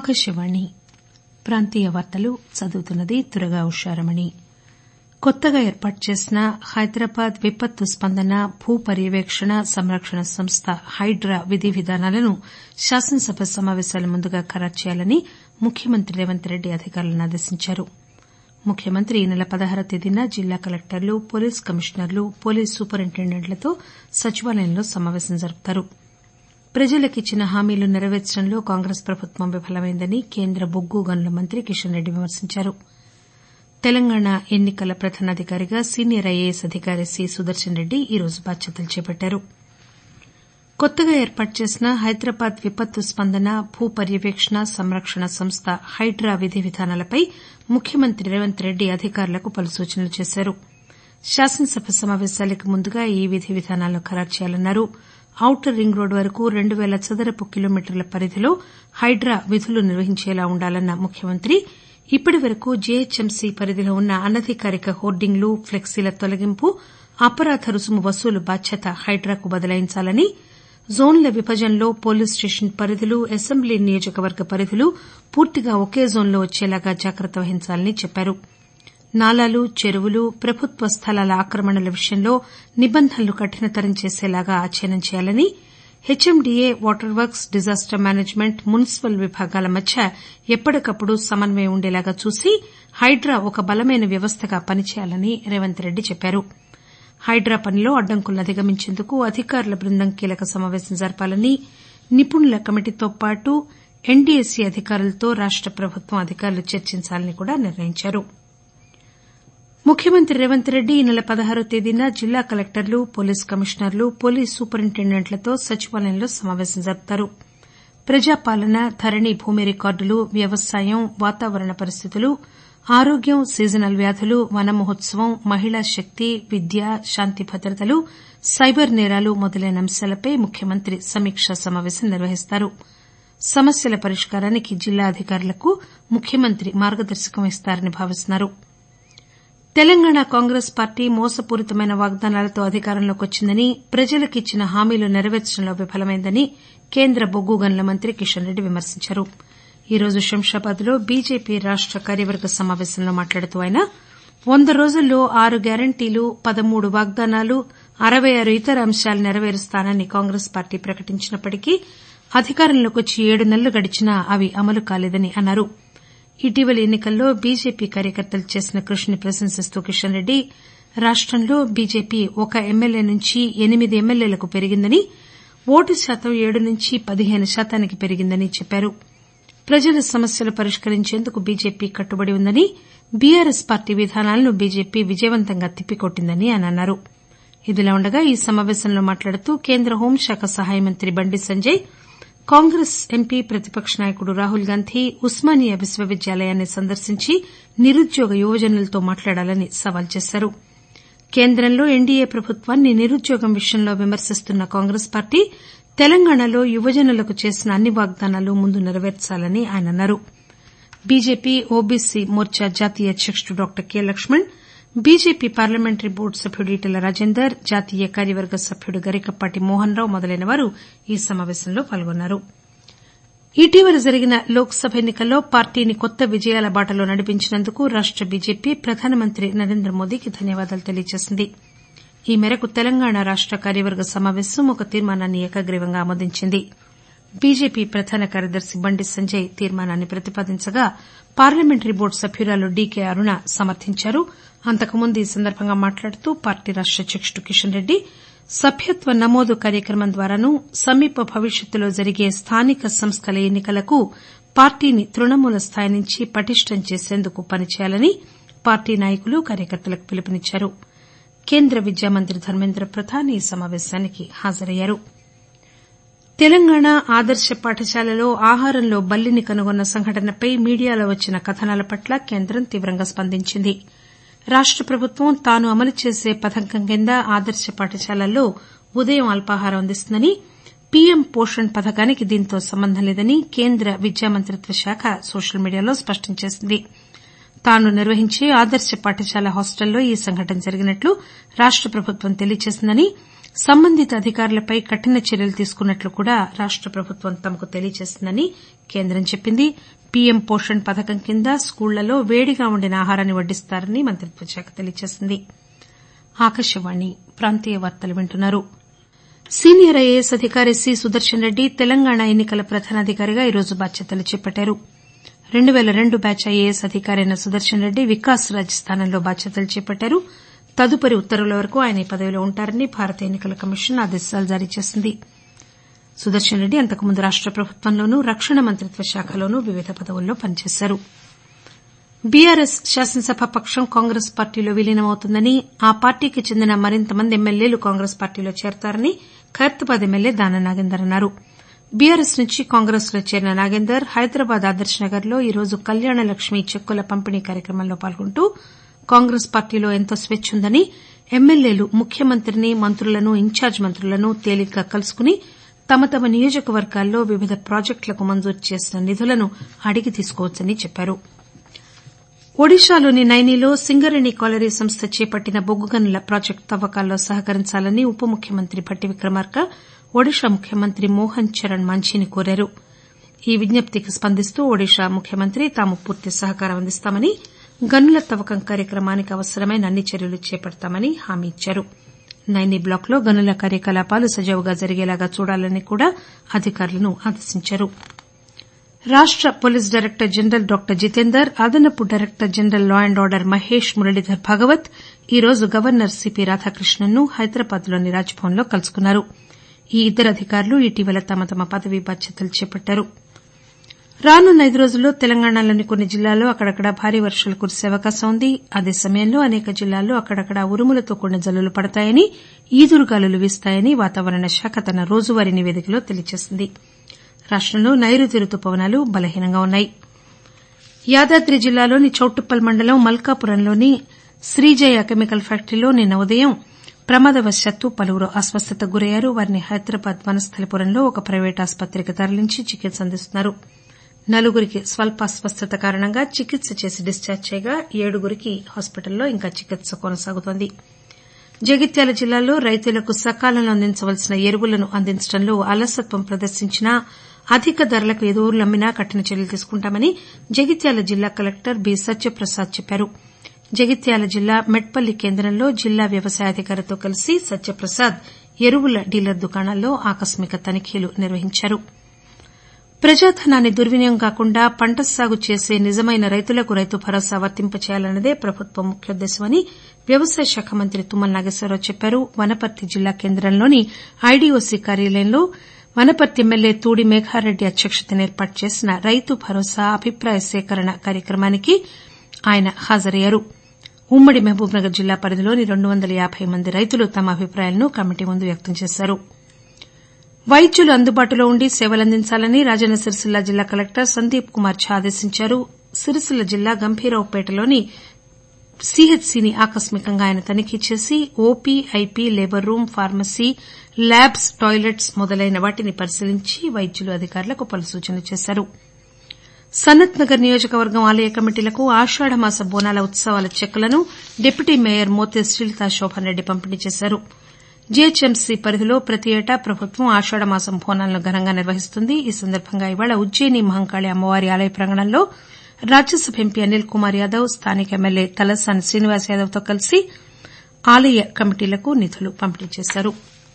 ఆకాశవాణి ప్రాంతీయ వార్తలు చదువుతున్నది దుర్గా ఉషారమణి కొత్తగా ఏర్పాటు చేసిన హైదరాబాద్ విపత్తు స్పందన భూ పర్యవేక్షణ సంరక్షణ సంస్థ హైడ్రా విధి విధానాలను శాసనసభ సమాపేశాల ముందుగా ఖరారు చేయాలని ముఖ్యమంత్రి రేవంత్ రెడ్డి అధికారులను ఆదేశించారు ముఖ్యమంత్రి ఈ నెల పదహారువ తేదీన జిల్లా కలెక్టర్లు పోలీస్ కమిషనర్లు పోలీస్ సూపరింటెండెంట్లతో సచివాలయంలో సమాపేశం జరుపుతారు ప్రజలకిచ్చిన హామీలు నెరవేర్చడంలో కాంగ్రెస్ ప్రభుత్వం విఫలమైందని కేంద్ర బొగ్గు గనుల మంత్రి కిషన్ రెడ్డి విమర్శించారు తెలంగాణ ఎన్ని కల ప్రధానాధికారిగా సీనియర్ ఐఏఎస్ అధికారి సి సుదర్శన్ రెడ్డి ఈరోజు బాధ్యతలు చేపట్టారు కొత్తగా ఏర్పాటు చేసిన హైదరాబాద్ విపత్తు స్పందన భూ పర్యవేక్షణ సంరక్షణ సంస్థ హైడ్రా విధి విధానాలపై ముఖ్యమంత్రి రేవంత్ రెడ్డి అధికారులకు పలు సూచనలు చేశారు శాసనసభ సమాపేశాలకు ముందుగా ఈ విధి విధానాలను ఖరారు చేయాలన్నారు ఔటర్ రింగ్ రోడ్డు వరకు రెండు పేల చదరపు కిలోమీటర్ల పరిధిలో హైడ్రా విధులు నిర్వహించేలా ఉండాలన్న ముఖ్యమంత్రి ఇప్పటి వరకు జీహెచ్ఎంసీ పరిధిలో ఉన్న అనధికారిక హోర్డింగ్లు ప్లెక్సీల తొలగింపు అపరాధ రుసుము వసూలు బాధ్యత హైడ్రాకు బదలాయించాలని జోన్ల విభజనలో పోలీస్ స్టేషన్ పరిధులు అసెంబ్లీ నియోజకవర్గ పరిధులు పూర్తిగా ఒకే జోన్లో వచ్చేలాగా జాగ్రత్త వహించాలని చెప్పారు నాలాలు చెరువులు ప్రభుత్వ స్థలాల ఆక్రమణల విషయంలో నిబంధనలు కఠినతరం చేసేలాగా అధ్యయనం చేయాలని HMDA water works disaster management municipal విభాగాల మధ్య ఎప్పటికప్పుడు సమన్వయం ఉండేలాగా చూసి హైడ్రా ఒక బలమైన వ్యవస్థగా పనిచేయాలని రేవంత్ రెడ్డి చెప్పారు హైడ్రా పనిలో అడ్డంకులను అధిగమించేందుకు అధికారుల బృందం కీలక సమాపేశం జరపాలని నిపుణుల కమిటీతో పాటు ఎన్డీఎస్సీ అధికారులతో రాష్ట ప్రభుత్వం అధికారులు చర్చించాలని కూడా నిర్ణయించారు ముఖ్యమంత్రి రేవంత్ రెడ్డి ఈ నెల పదహారువ తేదీన జిల్లా కలెక్టర్లు పోలీస్ కమిషనర్లు పోలీస్ సూపరింటెండెంట్లతో సచివాలయంలో సమాపేశం జరుపుతారు ప్రజాపాలన ధరణి భూమి రికార్డులు వ్యవసాయం వాతావరణ పరిస్థితులు ఆరోగ్యం సీజనల్ వ్యాధులు వన మహోత్సవం మహిళా శక్తి విద్య శాంతి భద్రతలు సైబర్ నేరాలు మొదలైన అంశాలపై ముఖ్యమంత్రి సమీకా సమాపేశం నిర్వహిస్తారు సమస్యల పరిష్కారానికి జిల్లా అధికారులకు ముఖ్యమంత్రి మార్గదర్శకం ఇస్తారని భావిస్తున్నారు తెలంగాణ కాంగ్రెస్ పార్టీ మోసపూరితమైన వాగ్దానాలతో అధికారంలోకి వచ్చిందని ప్రజలకు ఇచ్చిన హామీలు నెరవేర్చడంలో విఫలమైందని కేంద్ర బొగ్గు గనుల మంత్రి కిషన్ రెడ్డి విమర్శించారు ఈరోజు శంషాబాద్ లో బీజేపీ రాష్ట కార్యవర్గ సమాపేశంలో మాట్లాడుతూ ఆయన వంద రోజుల్లో ఆరు గ్యారంటీలు పదమూడు వాగ్దానాలు అరవై ఆరు ఇతర అంశాలు నెరవేరుస్తానని కాంగ్రెస్ పార్టీ ప్రకటించినప్పటికీ అధికారంలోకి వచ్చి ఏడు నెలలు గడిచినా అవి అమలు కాలేదని అన్నారు ఇటీవలి ఎన్ని కల్లో బీజేపీ కార్యకర్తలు చేసిన కృషిని ప్రశంసిస్తూ కిషన్ రెడ్డి రాష్టంలో బీజేపీ ఒక ఎమ్మెల్యే నుంచి ఎనిమిది ఎమ్మెల్యేలకు పెరిగిందని ఓటు శాతం ఏడు నుంచి పదిహేను శాతానికి పెరిగిందని చెప్పారు ప్రజల సమస్యలు పరిష్కరించేందుకు బీజేపీ కట్టుబడి ఉందని బీఆర్ఎస్ పార్టీ విధానాలను బీజేపీ విజయవంతంగా తిప్పికొట్టిందని ఆయన అన్నారు ఇదిలా ఉండగా ఈ సమాపేశంలో మాట్లాడుతూ కేంద్ర హోంశాఖ సహాయ మంత్రి బండి సంజయ్ కాంగ్రెస్ ఎంపీ ప్రతిపక్ష నాయకుడు రాహుల్ గాంధీ ఉస్మానియా విశ్వవిద్యాలయాన్ని సందర్శించి నిరుద్యోగ యువజనులతో మాట్లాడాలని సవాల్ చేశారు కేంద్రంలో ఎన్డీఏ ప్రభుత్వాన్ని నిరుద్యోగం విషయంలో విమర్శిస్తున్న కాంగ్రెస్ పార్టీ తెలంగాణలో యువజనులకు చేసిన అన్ని వాగ్దానాలు ముందు నెరవేర్చాలని ఆయన అన్నారు బీజేపీ ఓబీసీ మోర్చా జాతీయ అధ్యకుడు doctor K Laxman BJP parliamentary board సభ్యుడు ఈటెల రాజేందర్ జాతీయ కార్యవర్గ సభ్యుడు గరికపాటి మోహన్ రావు మొదలైన వారు ఈ సమాపేశంలో పాల్గొన్నారు ఇటీవల జరిగిన లోక్ సభ ఎన్ని కల్లో పార్టీని కొత్త విజయాల బాటలో నడిపించినందుకు రాష్ట బీజేపీ ప్రధానమంత్రి నరేంద్ర మోదీకి ధన్యవాదాలు తెలియజేసింది ఈ మేరకు తెలంగాణ రాష్ట కార్యవర్గ సమాపేశం ఒక తీర్మానాన్ని ఏకగ్రీవంగా ఆమోదించింది బీజేపీ ప్రధాన కార్యదర్శి బండి సంజయ్ తీర్మానాన్ని ప్రతిపాదించగా పార్లమెంటరీ బోర్డు సభ్యురాలు డీకే అరుణ సమర్దించారు అంతకుముందు ఈ సందర్బంగా మాట్లాడుతూ పార్టీ రాష్ట అధ్యకుడు కిషన్ రెడ్డి సభ్యత్వ నమోదు కార్యక్రమం ద్వారాను సమీప భవిష్యత్తులో జరిగే స్థానిక సంస్థల ఎన్ని కలకు పార్టీని తృణమూల స్థాయి నుంచి పటిష్టం చేసేందుకు పనిచేయాలని పార్టీ నాయకులు కార్యకర్తలకు పిలుపునిచ్చారు కేంద్ర విద్యా మంత్రి ధర్మేంద్ర ప్రధాన్ ఈ సమాపేశానికి హాజరయ్యారు తెలంగాణ ఆదర్శ పాఠశాలలో ఆహారంలో బల్లిని కనుగొన్న సంఘటనపై మీడియాలో వచ్చిన కథనాల పట్ల కేంద్రం తీవ్రంగా స్పందించింది రాష్ట ప్రభుత్వం తాను అమలు చేసే పథకం కింద ఆదర్శ పాఠశాలల్లో ఉదయం అల్పాహారం అందిస్తుందని పీఎం పోషణ్ పథకానికి దీంతో సంబంధం లేదని కేంద్ర విద్యా మంత్రిత్వ శాఖ సోషల్ మీడియాలో స్పష్టం చేసింది తాను నిర్వహించే ఆదర్శ పాఠశాల హాస్టల్లో ఈ సంఘటన జరిగినట్లు రాష్ట ప్రభుత్వం తెలియజేసిందని సంబంధిత అధికారులపై కఠిన చర్యలు తీసుకున్నట్లు కూడా రాష్ట ప్రభుత్వం తమకు తెలియజేసిందని కేంద్రం చెప్పింది పీఎం పోషణ్ పథకం కింద స్కూళ్లలో వేడిగా వండిన ఆహారాన్ని వడ్డిస్తారని మంత్రిత్వశాఖ తెలియజేసింది సీనియర్ ఐఏఎస్ అధికారి సి సుదర్శన్ రెడ్డి తెలంగాణ ఎన్ని కల ప్రధానాధికారిగా ఈరోజు బాధ్యతలు చేపట్టారు రెండు పేల రెండు బ్యాచ్ ఐఏఎస్ అధికారి అయిన సుదర్శన్ రెడ్డి వికాస్ రాజ్ స్థానంలో బాధ్యతలు చేపట్టారు తదుపరి ఉత్తర్వుల వరకు ఆయన ఈ పదవిలో ఉంటారని భారత ఎన్ని కల కమిషన్ ఆదేశాలు జారీ చేసింది సుదర్శన్ రెడ్డి అంతకుముందు రాష్ట ప్రభుత్వంలోనూ రక్షణ మంత్రిత్వ శాఖలోనూ వివిధ పదవుల్లో పనిచేశారు బీఆర్ఎస్ శాసనసభ పక్షం కాంగ్రెస్ పార్టీలో విలీనమవుతుందని ఆ పార్టీకి చెందిన మరింత మంది ఎమ్మెల్యేలు కాంగ్రెస్ పార్టీలో చేరతారని ఖైరతాబాద్ ఎమ్మెల్యే దానం నాగేందర్ అన్నారు బీఆర్ఎస్ నుంచి కాంగ్రెస్ లో చేరిన నాగేందర్ హైదరాబాద్ ఆదర్శ్ నగర్ లో ఈరోజు కళ్యాణ లక్ష్మి చెక్కుల పంపిణీ కార్యక్రమంలో పాల్గొంటూ కాంగ్రెస్ పార్టీలో ఎంతో స్వేచ్చ ఉందని ఎమ్మెల్యేలు ముఖ్యమంత్రిని మంత్రులను ఇన్ఛార్జ్ మంత్రులను తేలిగ్గా కలుసుకుని తమ తమ నియోజకవర్గాల్లో వివిధ ప్రాజెక్టులకు మంజూరు చేసిన నిధులను అడిగి తీసుకోవచ్చని చెప్పారు ఒడిశాలోని నైనీలో సింగరేణి కాలరీ సంస్థ చేపట్టిన బొగ్గు గనుల ప్రాజెక్టు తవ్వకాల్లో సహకరించాలని ఉప ముఖ్యమంత్రి భట్టి విక్రమార్క ఒడిశా ముఖ్యమంత్రి మోహన్ చరణ్ మాంఝీని కోరారు ఈ విజ్ఞప్తికి స్పందిస్తూ ఒడిశా ముఖ్యమంత్రి తాము పూర్తి సహకారం అందిస్తామని గనుల తవ్వకం కార్యక్రమానికి అవసరమైన అన్ని చర్యలు చేపడతామని హామీ ఇచ్చారు నైనీ బ్లాక్ లో గనుల కార్యకలాపాలు సజావుగా జరిగేలాగా చూడాలని కూడా అధికారులను ఆదేశించారు రాష్ట police director general doctor Jitender అదనపు director general law and order Mahesh Muralidhar Bhagwat ఈరోజు గవర్నర్ సీపీ రాధాకృష్ణన్ ను హైదరాబాద్ లోని రాజ్ భవన్ లో కలుసుకున్నారు ఈ ఇద్దరు అధికారులు ఇటీవల తమ తమ పదవీ బాధ్యతలు చేపట్టారు రానున్న ఐదు రోజుల్లో తెలంగాణలోని కొన్ని జిల్లాల్లో అక్కడక్కడా భారీ వర్షాలు కురిసే అవకాశం ఉంది అదే సమయంలో అనేక జిల్లాల్లో అక్కడక్కడా ఉరుములతో కూడిన జల్లులు పడతాయని ఈదురుగాలులు వీస్తాయని వాతావరణ శాఖ తన రోజువారీ నివేదికలో తెలియజేసింది రాష్టంలో నైరుతి రుతుపవనాలు బలహీనంగా ఉన్నాయి యాదాద్రి జిల్లాలోని చౌటుప్పల్ మండలం మల్కాపురంలోని శ్రీజయ కెమికల్ ఫ్యాక్టరీలో నిన్న ఉదయం ప్రమాదవశాత్తు పలువురు అస్వస్థతకు గురయ్యారు వారిని హైదరాబాద్ వనస్థలిపురంలో ఒక ప్రైవేటు ఆసుపత్రికి తరలించి చికిత్స అందిస్తున్నారు నలుగురికి స్వల్ప అస్వస్థత కారణంగా చికిత్స చేసి డిశ్చార్జ్ చేయగా ఏడుగురికి హాస్పిటల్లో ఇంకా చికిత్స కొనసాగుతోంది జగిత్యాల జిల్లాలో రైతులకు సకాలంలో అందించవలసిన ఎరువులను అందించడంలో అలసత్వం ప్రదర్శించినా అధిక ధరలకు ఎరువులు అమ్మినా కఠిన చర్యలు తీసుకుంటామని జగిత్యాల జిల్లా కలెక్టర్ బి సత్యప్రసాద్ చెప్పారు జగిత్యాల జిల్లా మెట్పల్లి కేంద్రంలో జిల్లా వ్యవసాయాధికారితో కలిసి సత్యప్రసాద్ ఎరువుల డీలర్ దుకాణాల్లో ఆకస్మిక తనిఖీలు నిర్వహించారు ప్రజాధనాన్ని దుర్వినియోగం కాకుండా పంట సాగు చేసే నిజమైన రైతులకు రైతు భరోసా వర్తింపచేయాలన్నదే ప్రభుత్వ ముఖ్యోద్దేశమని వ్యవసాయ శాఖ మంత్రి తుమ్మల నాగేశ్వరరావు చెప్పారు వనపర్తి జిల్లా కేంద్రంలోని ఐడీఓసీ కార్యాలయంలో వనపర్తి ఎమ్మెల్యే తూడి మేఘారెడ్డి అధ్యక్షతన ఏర్పాటు చేసిన రైతు భరోసా అభిప్రాయ సేకరణ కార్యక్రమానికి ఆయన హాజరయ్యారు ఉమ్మడి మహబూబ్నగర్ జిల్లా పరిధిలోని రెండు వందల యాబై మంది రైతులు తమ అభిప్రాయాలను కమిటీ ముందు వ్యక్తం చేశారు వైద్యులు అందుబాటులో ఉండి సేవలందించాలని రాజన్న సిరిసిల్ల జిల్లా కలెక్టర్ సందీప్ కుమార్ ఝా ఆదేశించారు సిరిసిల్ల జిల్లా గంభీరావుపేటలోని సీహెచ్సీని ఆకస్మికంగా ఆయన తనిఖీ చేసి OP IP labour room pharmacy labs toilets మొదలైన వాటిని పరిశీలించి వైద్యులు అధికారులకు పలు సూచనలు చేశారు సనత్ నగర్ నియోజకవర్గం ఆలయ కమిటీలకు ఆషాఢమాస బోనాల ఉత్సవాల చెక్కులను డిప్యూటీ మేయర్ మోతే శ్రీలతా శోభన్ రెడ్డి పంపిణీ చేశారు జీహెచ్ఎంసీ పరిధిలో ప్రతి ఏటా ప్రభుత్వం ఆషాఢమాసం బోనాలను ఘనంగా నిర్వహిస్తుంది ఈ సందర్భంగా ఇవాళ ఉజ్జయిని మహంకాళి అమ్మవారి ఆలయ ప్రాంగణంలో రాజ్యసభ ఎంపీ అనిల్ కుమార్ యాదవ్ స్థానిక ఎమ్మెల్యే తలసాని శ్రీనివాస్ యాదవ్ తో కలిసి ఆలయ కమిటీలకు నిధులు పంపిణీ చేశారు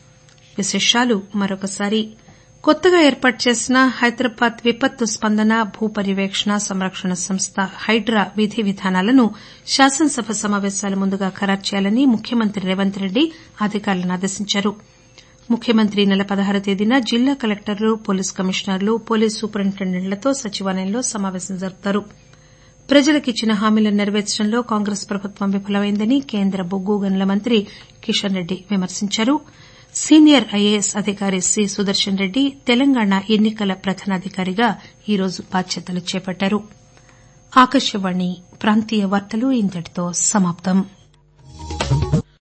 కొత్తగా ఏర్పాటు చేసిన హైదరాబాద్ విపత్తు స్పందన భూ పర్యవేక్షణ సంరక్షణ సంస్థ హైడ్రా విధి విధానాలను శాసనసభ సమాపేశాల ముందుగా ఖరారు చేయాలని ముఖ్యమంత్రి రేవంత్ రెడ్డి అధికారులను ఆదేశించారు ముఖ్యమంత్రి ఈ నెల పదహారువ తేదీన జిల్లా కలెక్టర్లు పోలీస్ కమిషనర్లు పోలీస్ సూపరింటెండెంట్లతో సచివాలయంలో సమాపేశం జరుపుతారు ప్రజలకు ఇచ్చిన హామీలను నెరవేర్చడంలో కాంగ్రెస్ ప్రభుత్వం విఫలమైందని కేంద్ర బొగ్గు గనుల మంత్రి కిషన్ రెడ్డి విమర్శించారు సీనియర్ ఐఏఎస్ అధికారి సి సుదర్శన్ రెడ్డి తెలంగాణ ఎన్ని కల ప్రధానాధికారిగా ఈరోజు బాధ్యతలు చేపట్టారు